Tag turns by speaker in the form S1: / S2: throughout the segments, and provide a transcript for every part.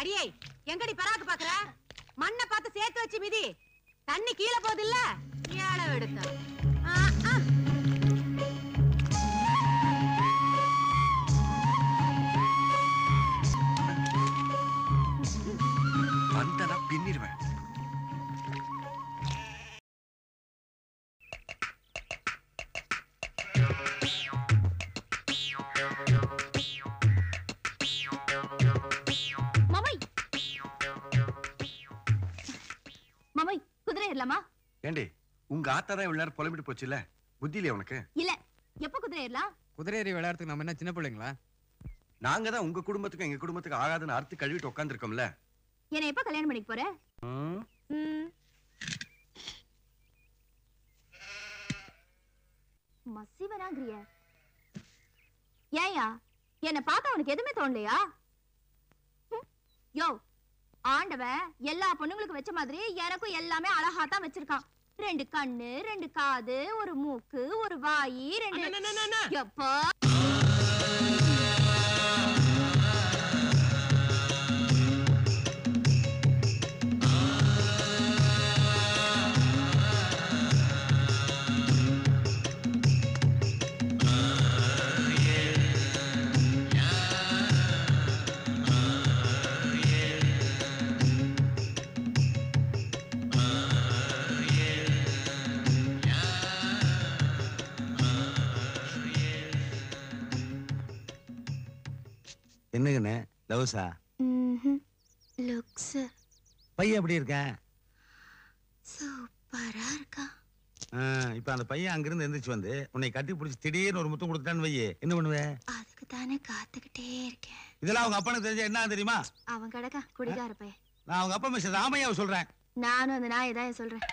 S1: அடியே எங்கடி பராக்கு பாக்குற மண்ணை பார்த்து சேர்த்து வச்சு மிதி தண்ணி கீழே போகுது இல்ல ஏழை எடுத்த
S2: வந்தனா பின்னிடுவேன்
S3: மாமை மாமை குதிரை ஏறலாமா
S2: ஏண்டி உங்க ஆத்தா தான் இவ்வளவு நேரம் புலம்பிட்டு போச்சுல்ல புத்தி இல்லையா உனக்கு
S3: இல்ல எப்ப குதிரை ஏறலாம்
S4: குதிரை ஏறி விளையாடுறதுக்கு நம்ம என்ன சின்ன பிள்ளைங்களா
S2: நாங்க தான் உங்க குடும்பத்துக்கும் எங்க குடும்பத்துக்கு ஆகாதுன்னு அறுத்து கழுவிட்டு உட்காந்துருக்கோம்ல
S3: என்ன எப்ப கல்யாணம் பண்ணிக்க போற ம். மசிவனாகிறிய ஏயா என்ன பார்த்தா உனக்கு எதுவுமே தோணலையா ஹம்? யோ ஆண்டவன் எல்லா பொண்ணுங்களுக்கு வச்ச மாதிரி எனக்கும் எல்லாமே அழகா தான் வச்சிருக்கான் ரெண்டு கண்ணு ரெண்டு காது ஒரு மூக்கு ஒரு வாய் ரெண்டு எப்பா
S5: என்னங்கண்ணே லவ்ஸா
S3: லுக்ஸ்
S5: பையன் எப்படி இருக்கேன்
S3: சூப்பரா இருக்கா
S5: இப்ப அந்த பையன் அங்கிருந்து எந்திரிச்சு வந்து உன்னை கட்டி பிடிச்சி திடீர்னு ஒரு முத்தம் கொடுத்தான்னு வையே என்ன பண்ணுவ
S3: அதுக்கு தானே காத்துக்கிட்டே இருக்கேன்
S5: இதெல்லாம் அவங்க அப்பனுக்கு தெரிஞ்சா என்ன தெரியுமா
S3: அவன் கிடக்கா குடிகார பையன்
S5: நான் அவங்க அப்பா மிஸ்டர் ராமையாவை சொல்றேன்
S3: நானும் அந்த நாயை தான் சொல்றேன்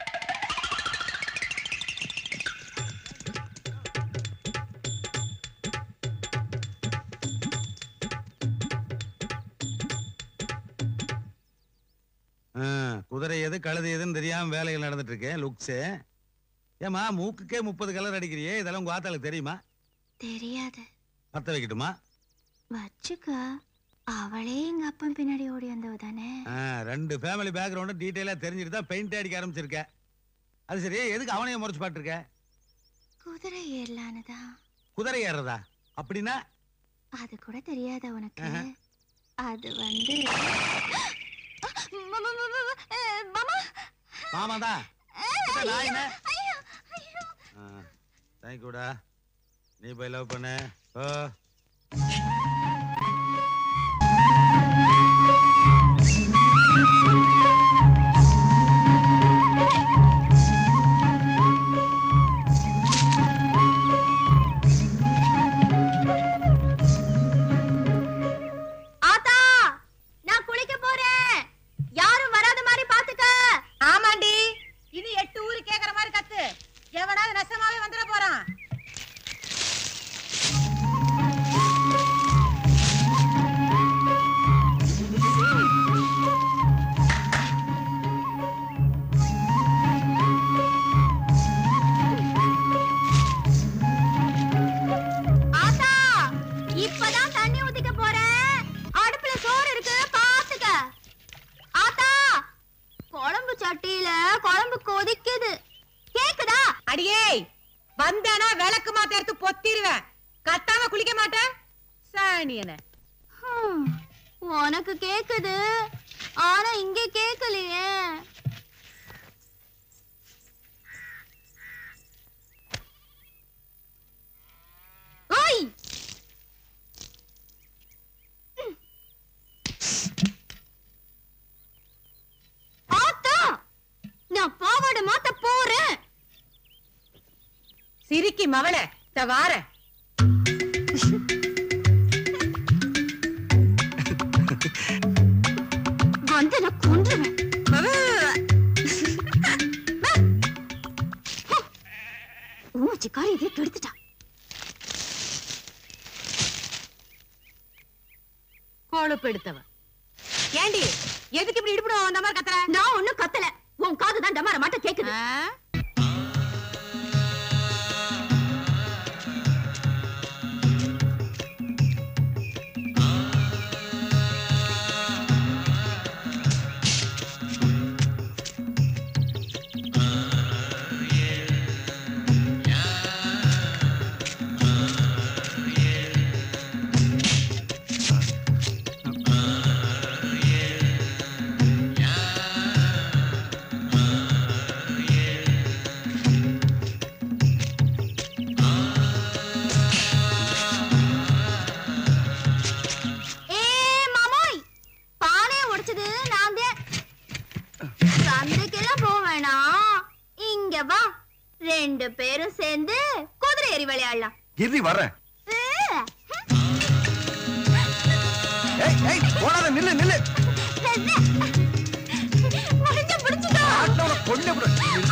S5: ஆ, குதிரை எது கழுது எதுன்னு தெரியாம வேலைகள் நடந்துட்டு இருக்கேன் லுக்ஸ் ஏமா மூக்குக்கே முப்பது கலர் அடிக்கிறியே இதெல்லாம் உங்க ஆத்தாளுக்கு தெரியுமா
S3: தெரியாது
S5: பத்த வைக்கட்டுமா
S3: வச்சுக்க அவளே எங்க அப்பன் பின்னாடி ஓடி வந்தவ தானே
S5: ஆ, ரெண்டு ஃபேமிலி பேக்ரவுண்டும் டீட்டெயிலா தெரிஞ்சுட்டு தான் பெயிண்ட் அடிக்க ஆரம்பிச்சிருக்க அது சரி எதுக்கு அவனையும் முறைச்சு பாட்டுருக்க
S3: குதிரை ஏறலான்னு தான்
S5: குதிரை ஏறுறதா அப்படின்னா
S3: அது கூட தெரியாத உனக்கு
S5: ஆஹா.
S3: அது வந்து ம- ம- ம- ம- அஹ், மாமா
S5: மாமா தான்
S3: அஹ்,
S5: நான் என்ன
S3: ஐயோ, ஐயோ.
S5: தேங்க்யூடா நீ போய் லவ் பண்ணு ஓ
S3: ஆத்தா நான் குளிக்க போறேன் யாரும் வராத மாதிரி பாத்துக்க
S1: ஆமாண்டி இனி எட்டு ஊரு கேக்குற மாதிரி கத்து எவனாவது நெசமாவே வந்துட போறான்
S3: ஆத்தா இப்பதான் தண்ணி ஊத்திக்க போறேன் அடுப்புல சோறு இருக்கு பாத்துக்க ஆத்தா குழம்பு சட்டியில குழம்பு கொதிக்குது கேக்குதா
S1: அடியே வந்தேனா விளக்கு மாத்த எடுத்து பொத்திருவேன் கத்தாம குளிக்க மாட்டேன் சாணியன
S3: ஹம், உனக்கு கேக்குது ஆனா இங்க கேக்கலையே ஓய் ஆத்தா நான் பாவாடை மாத்த போறேன்
S1: சிரிக்கி மவள வார
S3: வந்து நான் கொன்றுவேன் ஊச்சிக்காரி இதே கெடுத்துட்டா
S1: கொழுப்பு எடுத்தவ ஏண்டி எதுக்கு இப்படி இடுபடும் அந்த மாதிரி கத்துற
S3: நான் ஒண்ணும் கத்தல உன் காது தான் டமார மாட்ட கேக்குது
S1: ஆ?
S3: வச்சது நான் தான் சந்தைக்கெல்லாம் போக வேணாம் இங்க வா ரெண்டு பேரும் சேர்ந்து குதிரை ஏறி விளையாடலாம்
S2: இறுதி வர்றேன்
S3: ஏ,
S2: ஏய் ஏய் போடாத நில்லு நில்லு
S3: முடிஞ்ச பிடிச்சுக்கோ
S2: ஆட்டோட கொண்டு விடு.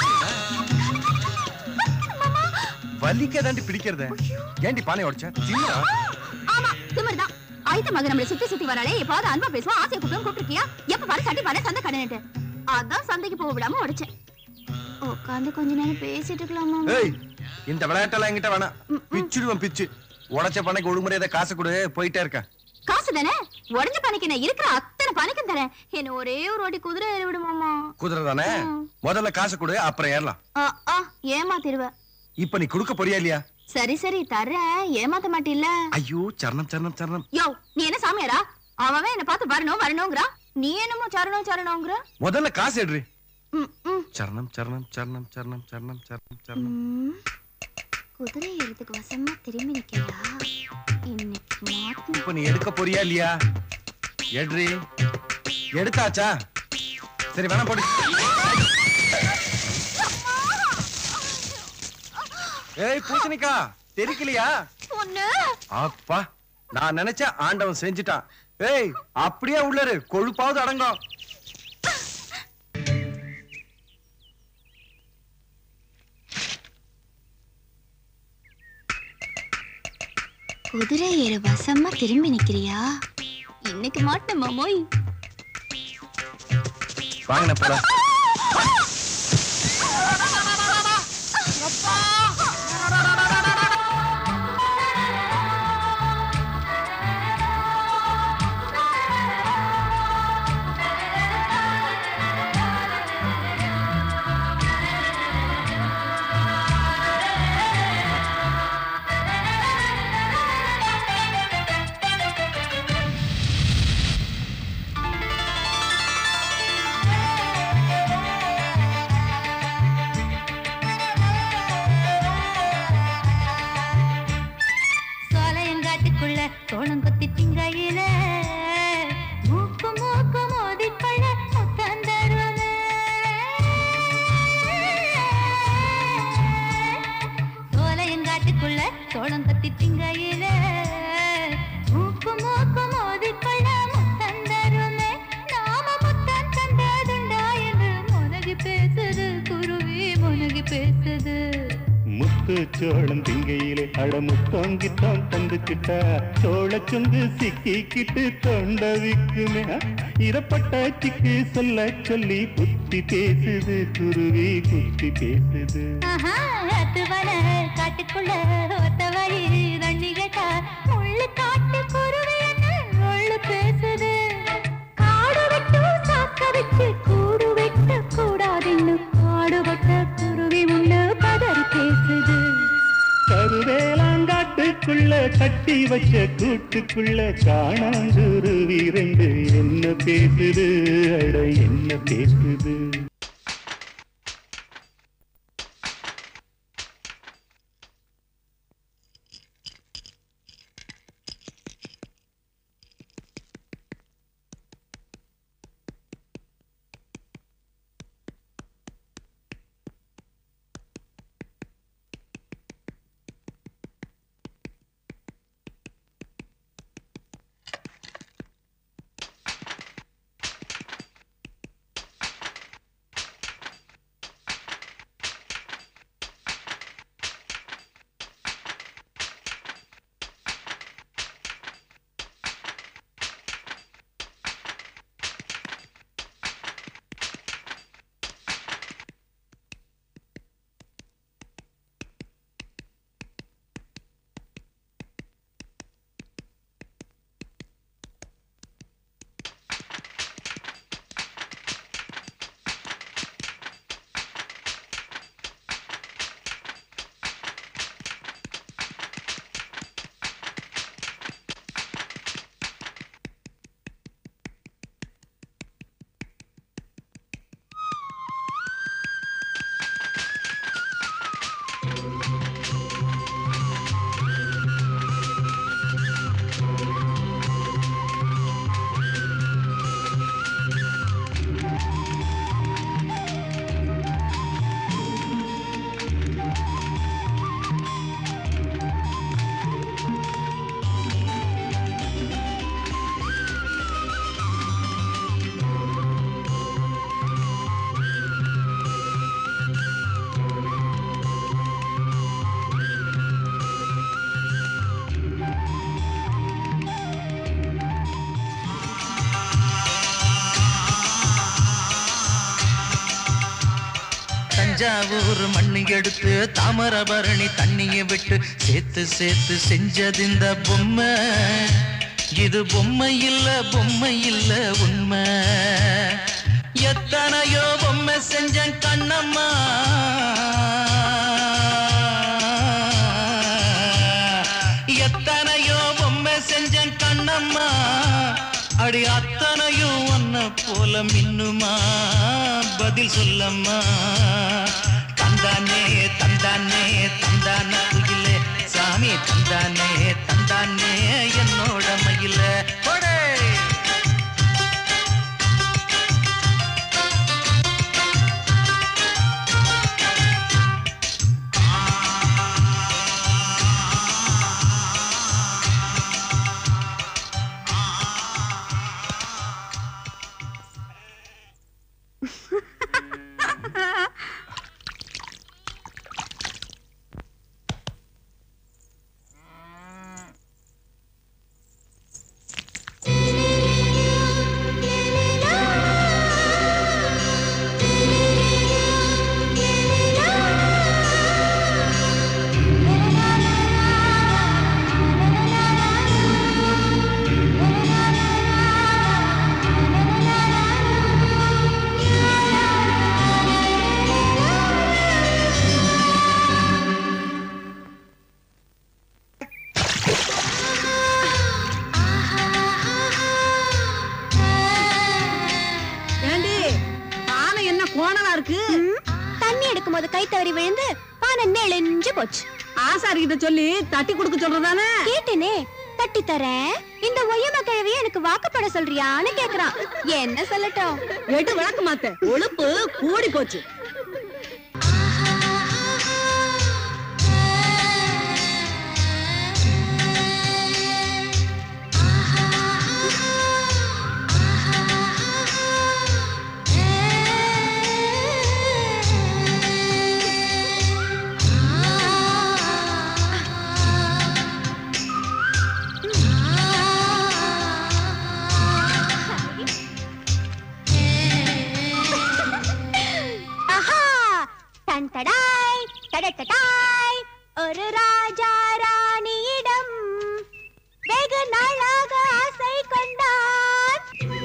S2: வலிக்க தாண்டி பிடிக்கிறத ஏண்டி பானை உடைச்ச தின்னா
S3: ஆமா திமிர்தான் ஆயித்த மகன் நம்மள சுத்தி சுத்தி வராளே எப்பாவது அன்பா பேசுவோம் ஆசையை கூப்பிடும் கூப்பிட்டுருக்கியா எப்ப பாரு சட்டி பாரு சந்தை கடனிட்டு அதான் சந்தைக்கு போக விடாம உடைச்சேன் உட்காந்து கொஞ்ச நேரம் பேசிட்டு இருக்கலாமா
S2: ஏய் இந்த விளையாட்டெல்லாம் என்கிட்ட வேணாம் பிச்சுடுவேன் பிச்சு உடைச்ச பண்ணைக்கு ஒழுங்குமுறையாத காசு கொடு போயிட்டே இருக்கேன்
S3: காசு தானே உடஞ்ச பணிக்கு நான் இருக்கிற அத்தனை பணிக்கும் தரேன் என்ன ஒரே ஒரு வாட்டி குதிரை ஏறி விடுமாமா
S2: குதிரை தானே முதல்ல காசு கொடு அப்புறம் ஏறலாம்
S3: ஆ, ஆ, ஏமாத்திருவ
S2: இப்ப நீ கொடுக்க போறியா இல்லையா
S3: சரி சரி தர்றேன் ஏமாத்த மாட்டில்ல
S2: ஐயோ சரணம் சரணம் சரணம்
S3: யோ நீ என்ன சாமியாரா அவன் என்ன பார்த்து வரணும் வரணுங்கிறா நீ என்னமோ சரணம் சரணம்ங்கிற
S2: முதல்ல காசு எடுறி
S3: ம், ம்.
S2: சரணம் சரணம் சரணம் சரணம் சரணம் சரணம் சரணம்
S3: ம். குதிரை ஏறதுக்கு வசமா திரும்பி நிக்கிறா இன்னைக்கு மாட்டணும்
S2: இப்ப நீ எடுக்க போறியா இல்லையா எடுறி எடுத்தாச்சா சரி வேணா போடு ஏய் பூசணிக்கா தெரிக்கலையா
S3: பொண்ணு
S2: அப்பா நான் நினைச்ச ஆண்டவன் செஞ்சுட்டான் ஏய் அப்படியே உள்ளரு கொழுப்பாவது அடங்கும்
S3: குதிரை ஏற வசமா திரும்பி நிக்கிறியா இன்னைக்கு மாட்டேன் மாமோய்
S2: வாங்கின போல
S6: சோலையங்காட்டுக்குள்ள சோளம் கொத்தி திங்கையில மூக்கு மூக்கு மோதிக்கொள்ள முத்தம் தருவது சோலையங்காட்டுக்குள்ள சோளம் கொத்தி திங்கையில மூக்கு மூக்கு மோதிக்கொள்ள முத்தம் தருமே நாம முத்தம் தந்ததுண்டா என்று முனகி பேசுது குருவி முனகி பேசுது
S7: முத்து சோளம் திங்கையிலே அடமுத்தோங்கித்தான் தந்துக்கிட்டா சோள சுங்கு சிக்கிக்கிட்டு தொண்ட விக்குமே இரப்பட்ட சிக்கு சொல்ல சொல்லி புத்தி பேசுது குருவி குத்தி பேசுது
S6: ஆஹா, அத்துவன காட்டுக்குள்ள ஒத்த வழி தண்ணி கேட்டா முள்ளு காட்டு குருவி என்ன முள்ளு பேசுது காடு விட்டு சாக்க வச்சு கூடு வெட்ட கூடாதுன்னு காடுபட்ட குருவி முள்ளு பதறி பேசுது
S7: கருவேலாங்காட்டுக்குள்ள கட்டி வச்ச கூட்டுக்குள்ள காணாங்குருவி ரெண்டு என்ன பேசுது அட என்ன பேசுது
S8: தஞ்சாவூர் மண்ணு எடுத்து தாமிரபரணி தண்ணிய விட்டு சேர்த்து சேர்த்து செஞ்சது இந்த பொம்மை இது பொம்மை இல்ல பொம்மை இல்ல உண்மை எத்தனையோ பொம்மை செஞ்சேன் கண்ணம்மா எத்தனையோ பொம்மை செஞ்சேன் கண்ணம்மா அடி அத்தனையும் ஒன்ன போல மின்னுமா பதில் சொல்லம்மா தந்தானே தந்தானே தந்தான குயிலே சாமி தந்தானே தந்தானே என்னோட மயில போடே
S1: ஏண்டி பானை என்ன கோணலா இருக்கு
S3: தண்ணி எடுக்கும் போது கை தவறி விழுந்து பானை நெளிஞ்சு போச்சு
S1: ஆசாரி கிட்ட சொல்லி தட்டி கொடுக்க சொல்றதானே
S3: கேட்டேனே தட்டி தரேன் இந்த ஒய்யம கிழவிய எனக்கு வாக்குப்பட சொல்றியான்னு கேக்குறான் என்ன சொல்லட்டும்
S1: எடு விளக்கு மாத்த ஒழுப்பு கூடி போச்சு
S3: ஆஹா டன் தடாய் தடட்டடாய் ஒரு ராஜா ராணியிடம் வெகு நாளாக ஆசை கொண்டான்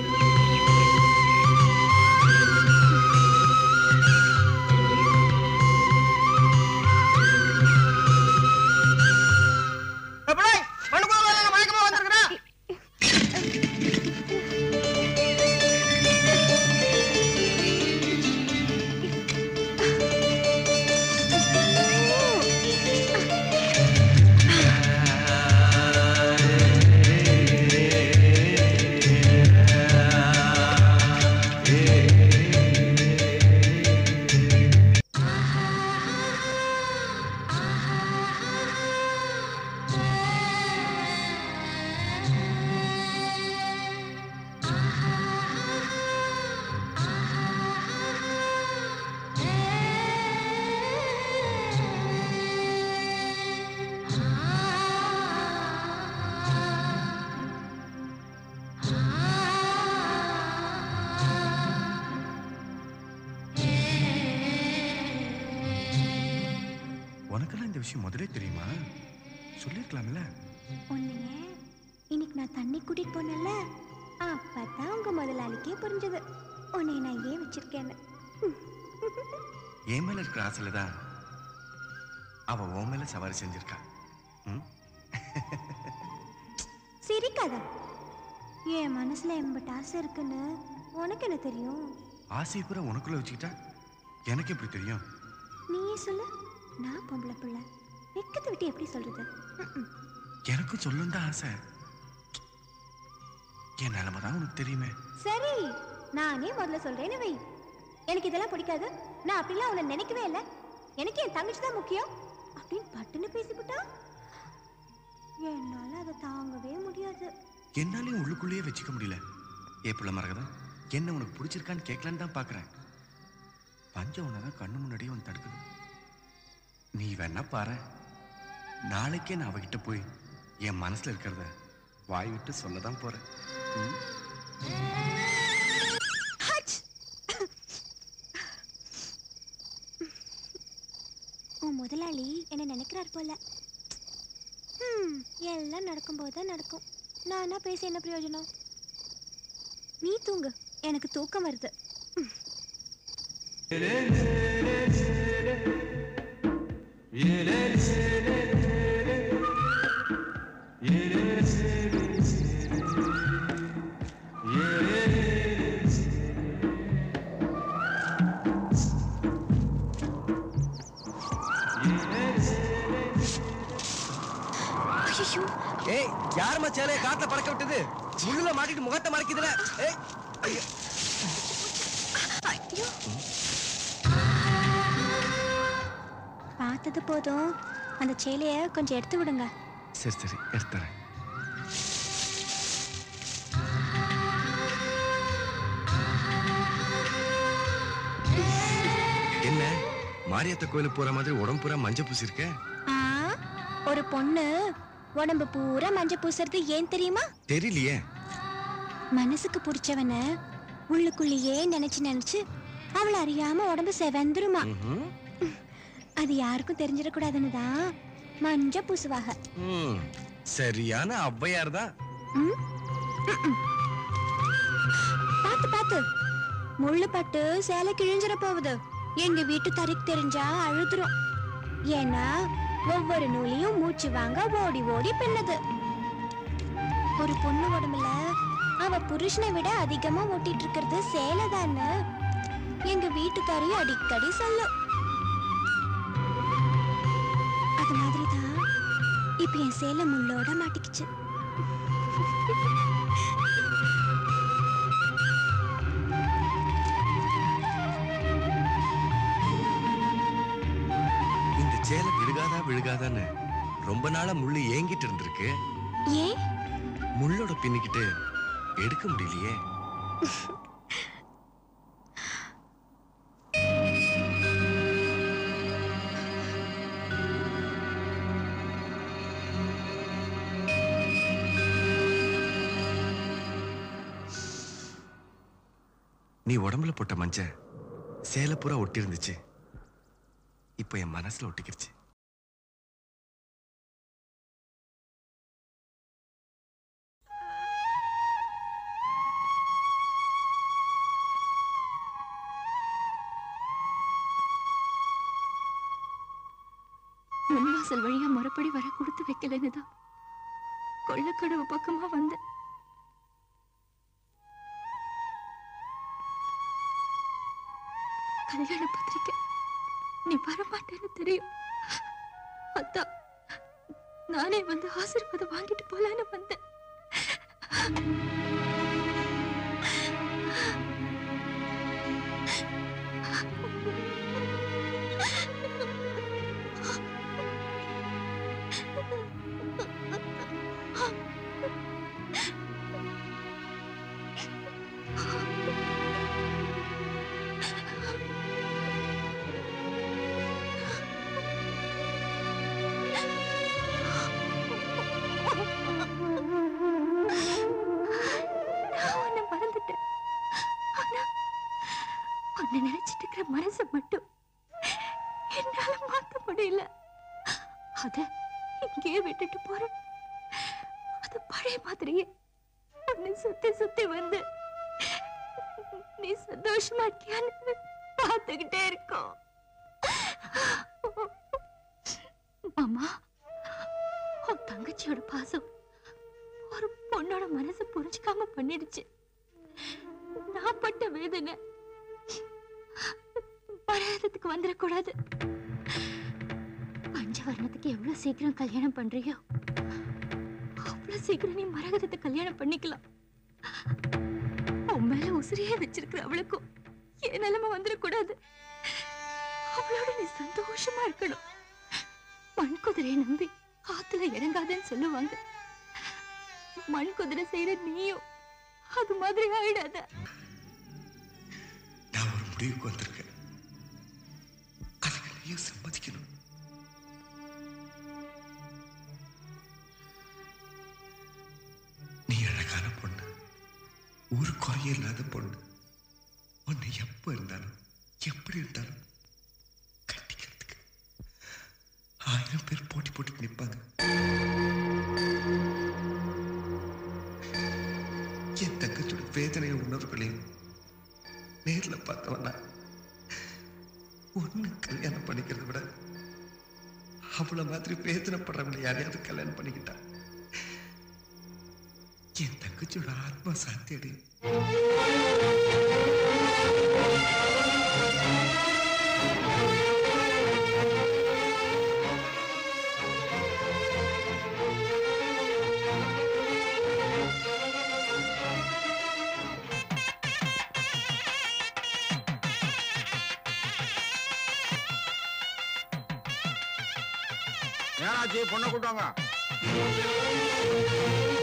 S2: உனக்கெல்லாம் இந்த விஷயம் முதலே தெரியுமா சொல்லிருக்கலாம்ல
S3: உன்னைய இன்னைக்கு நான் தண்ணி கூட்டிட்டு போனேன்ல அப்பதான் உங்க முதலாளிக்கே புரிஞ்சது உன்னை நான் ஏன் வச்சிருக்கேன்னு
S2: என் மேல இருக்கிற ஆசையில தான் அவ உன் மேல சவாரி செஞ்சிருக்கா ம்?
S3: சிரிக்காத என் மனசுல எம்பட்டு ஆசை இருக்குன்னு உனக்கு என்ன தெரியும்
S2: ஆசையை பூரா உனக்குள்ள வச்சுக்கிட்டா எனக்கு எப்படி தெரியும்
S3: நீயே சொல்லு நான் பொம்பளை பிள்ளை வெக்கத்தை விட்டு எப்படி சொல்றது ம்ம்.
S2: எனக்கும் சொல்லும் தான் ஆசை என் நிலைமை தான் உனக்கு தெரியுமே
S3: சரி நானே முதல்ல சொல்றேன்னு வை எனக்கு இதெல்லாம் பிடிக்காது நான் அப்படிலாம் உன்னை நினைக்கவே இல்லை எனக்கு என் தங்கச்சி தான் முக்கியம் அப்படின்னு பட்டுன்னு பேசிவிட்டா என்னால அதை தாங்கவே முடியாது
S2: என்னாலையும் உள்ளுக்குள்ளேயே வச்சுக்க முடியல ஏ பிள்ளை மரகதம் என்ன உனக்கு பிடிச்சிருக்கான்னு கேட்கலான்னு தான் பார்க்கறேன் பஞ்சம் உன்னதான் கண்ணு முன்னாடியே வந்து தடுக்குது நீ வேணா பாரு நாளைக்கே நான் அவகிட்ட போய் என் மனசுல இருக்கிறத வாய் விட்டு சொல்ல தான் போறேன் ம்?
S9: போல ஹம், எல்லாம் நடக்கும்போது தான் நடக்கும் நானா பேசி என்ன பிரயோஜனம் நீ தூங்கு எனக்கு தூக்கம் வருது ஐயோ
S10: ஏய் யாரும்மா சேலைய காத்துல பறக்க விட்டது முள்ளுல மாட்டிட்டு முகத்தை மறைக்குதுல ஏய் ஐயோ.
S9: ஐயோ பார்த்தது போதும் அந்த சேலைய கொஞ்சம் எடுத்து விடுங்க
S2: சரி சரி எடுத்துறேன் என்ன மாரியத்த கோயிலுக்கு போற மாதிரி உடம்பு பூரா மஞ்சள் பூசி இருக்க
S9: ஆ, ஒரு பொண்ணு உடம்பு பூரா மஞ்சள் பூசுறது ஏன் தெரியுமா
S2: தெரியலையே
S9: மனசுக்கு பிடிச்சவன உள்ளுக்குள்ளேயே நினைச்சு நினைச்சு அவள அறியாம உடம்பு செவந்துருமா
S2: ம்ஹும்.
S9: அது யாருக்கும் தெரிஞ்சிடக்கூடாதுன்னு தான் மஞ்ச பூசுவாக
S2: ம், சரியான ஔவையார் தான்
S9: ம்? ம்ம். பாத்து பாத்து முள்ளு பட்டு சேலை கிழிஞ்சிட போகுது எங்க வீட்டு தறிக்கு தெரிஞ்சா அழுதுரும் ஏன்னா ஒவ்வொரு நூலையும் மூச்சு வாங்க ஓடி ஓடி பின்னுது ஒரு பொண்ணு உடம்புல அவ புருஷனை விட அதிகமா ஓட்டிட்டு இருக்கிறது சேலை தானே எங்க வீட்டுக்காரி அடிக்கடி சொல்லும் அது மாதிரி தான் இப்ப என் சேலை முள்ளோட மாட்டிக்கிச்சு
S2: இந்த சேலை விழுகாதா விழுகாதான்னு ரொம்ப நாளா முள்ளு ஏங்கிட்டு இருந்திருக்கு
S9: ஏன்
S2: முள்ளோட பின்னிக்கிட்டு எடுக்க முடியலையே நீ உடம்புல போட்ட மஞ்ச சேலை பூரா ஒட்டி இருந்துச்சு இப்போ என் மனசுல ஒட்டிக்கிருச்சு
S3: முன்வாசல் வழியா மறுபடி வர கொடுத்து வைக்கலன்னு தான் கொள்ளக்கடவு பக்கமா வந்தேன் கல்யாண பத்திரிக்கை நீ வரமாட்டேன்னு தெரியும் அதான் நானே வந்து ஆசீர்வாதம் வாங்கிட்டு போலான்னு வந்தேன் நான் உன்னை மறந்துட்டேன் ஆனா உன்னை நினைச்சிட்டு இருக்கிற மனசை மட்டும் என்னால மாத்த முடியல அத இங்கேயே விட்டுட்டு போறேன் அது பழைய மாதிரியே உன்னை சுத்தி சுத்தி வந்து நீ சந்தோஷமா இருக்கியான்னு பார்த்துக்கிட்டே இருக்கோம் மாமா உன் தங்கச்சியோட பாசம் ஒரு பொண்ணோட மனசை புரிஞ்சுக்காம பண்ணிடுச்சு நான் பட்ட வேதனை பழையதுக்கு வந்துடக்கூடாது பஞ்சவர்ணத்துக்கு எவ்வளவு சீக்கிரம் கல்யாணம் பண்றியோ அவ்வளவு சீக்கிரம் நீ மரகதத்தை கல்யாணம் பண்ணிக்கலாம் உன் மேல உசிரியே வச்சிருக்கிற அவளுக்கும் என் நிலைமை வந்துடக்கூடாது அவளோட நீ சந்தோஷமா இருக்கணும் மண் குதிரையை நம்பி ஆத்துல இறங்காதேன்னு சொல்லுவாங்க மண் குதிரை செய்யற நீயும் அது மாதிரி ஆயிடாத
S2: நான் ஒரு முடிவுக்கு வந்திருக்கேன் அதுக்கு நீயும் சம்மதிக்கணும் நீ அழகான பொண்ணு ஒரு குறையும் இல்லாத பொண்ணு உன்னை எப்ப இருந்தாலும் எப்படி இருந்தாலும் கட்டிக்கிறதுக்கு ஆயிரம் பேர் போட்டி போட்டு நிற்பாங்க என் தங்கச்சோட வேதனைய உணர்வுகளையும் நேர்ல பார்த்தவனா ஒண்ணு கல்யாணம் பண்ணிக்கிறத விட அவள மாதிரி வேதனைப்படுறவனை யாரையாவது கல்யாணம் பண்ணிக்கிட்டா என் தங்கச்சியோட ஆத்மா சாந்தி அடையும்
S11: ஏனாச்சு பொண்ணை கூட்டாங்க